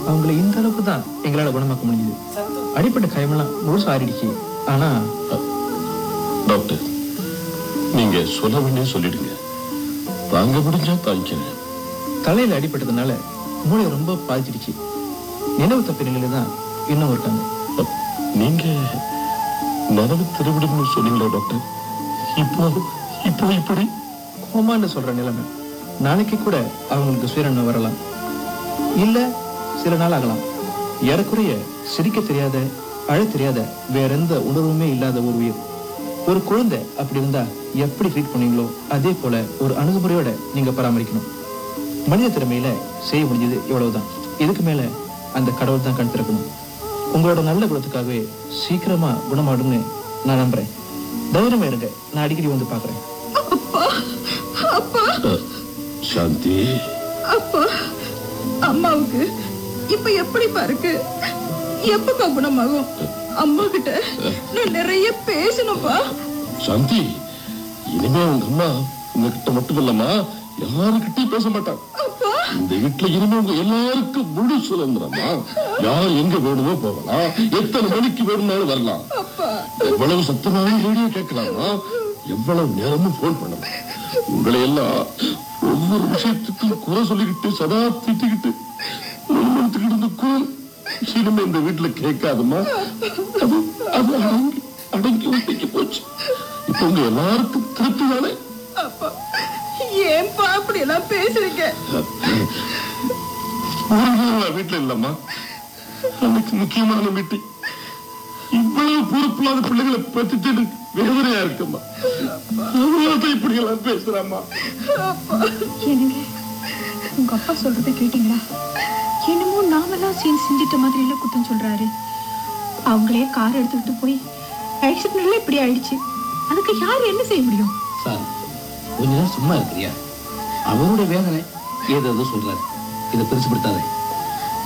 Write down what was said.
அவங்கள இந்த அளவுக்கு தான் எங்களால குணமாக்க முடியுது அடிப்பட்ட காயமெல்லாம் முழுசா ஆறிடுச்சு ஆனா டாக்டர் நீங்க சொல்ல வேண்டிய சொல்லிடுங்க தாங்க முடிஞ்சா தாங்கிக்கிறேன் தலையில அடிபட்டதுனால மூளை ரொம்ப பாதிச்சிடுச்சு நினைவு தப்பி நிலையில தான் இன்னும் இருக்காங்க அப், நீங்க நனவு திருவிடுன்னு சொன்னீங்களா டாக்டர் இப்போ இப்போ இப்படி கோமான்னு சொல்ற நிலைமை நாளைக்கு கூட அவங்களுக்கு சுயநன்மை வரலாம் இல்ல சில நாள் ஆகலாம் ஏறக்குறைய சிரிக்க தெரியாத அழ தெரியாத வேற எந்த உணர்வுமே இல்லாத ஒரு உயிர் ஒரு குழந்தை அப்படி இருந்தா எப்படி ட்ரீட் பண்ணீங்களோ அதே போல ஒரு அணுகுமுறையோட நீங்க பராமரிக்கணும் மனித திறமையில செய்ய முடிஞ்சது இவ்வளவுதான் இதுக்கு மேல அந்த கடவுள் தான் கண் திறக்கணும் உங்களோட நல்ல குணத்துக்காகவே சீக்கிரமா குணமாடும்னு நான் நம்புறேன் தைரியமா இருங்க நான் அடிக்கடி வந்து பாக்குறேன் அ, சாந்தி அப்பா அம்மாவுக்கு இப்ப எப்படிப்பா இருக்கு எப்பப்பா குணமாகும் அம்மா கிட்ட நான் நிறைய பேசணும்ப்பா சாந்தி இனிமே உங்க அம்மா உங்ககிட்ட மட்டும் இல்லம்மா யாருக்கிட்டையும் பேச மாட்டாங்க அப்பா இந்த வீட்டுல இனிமே உங்க எல்லாருக்கும் முழு சுதந்திரமா யார் எங்க வேணுமோ போகலாம் எத்தனை மணிக்கு வேணும்னாலும் வரலாம் அப்பா எவ்வளவு சத்தமாவும் ரேடியோ கேட்கலாமா எவ்வளவு நேரமும் போன் பண்ணலாம் உங்களை எல்லாம் ஒவ்வொரு விஷயத்துக்கும் குறை சொல்லிக்கிட்டு சதா திட்டிக்கிட்டு முன்மத்துக்கிட்டு இருந்த குரல் இனிமே இந்த வீட்டுல கேட்காதுமா அது அது அடங்கி அடங்கி ஒட்டிக்கு போச்சு இப்ப உங்க எல்லாருக்கும் திருப்தி தானே அப்பா ஏன்பா அப்படி எல்லாம் பேசுறீங்க ஒரு நாள் நான் வீட்டுல இல்லம்மா அன்னைக்கு முக்கியமான மீட்டிங் இவ்வளவு பொறுப்பில்லாத பிள்ளைகளை பத்திட்டு எனக்கு வேதனையா இருக்குமா அவங்களாதான் இப்படி எல்லாம் பேசுறாமா என்னங்க உங்க அப்பா சொல்றதை கேட்டீங்களா என்னமோ நாமெல்லாம் சேர்ந்து செஞ்சிட்ட மாதிரி எல்லாம் குத்தம் சொல்றாரு அவங்களே கார் எடுத்துக்கிட்டு போய் ஆக்சிடென்ட்ல இப்படி ஆயிடுச்சு அதுக்கு யார் என்ன செய்ய முடியும் சார் கொஞ்ச நேரம் சும்மா இருக்கிறியா அவரோட வேதனை ஏதோ சொல்றாரு இதை பெருசுப்படுத்தாத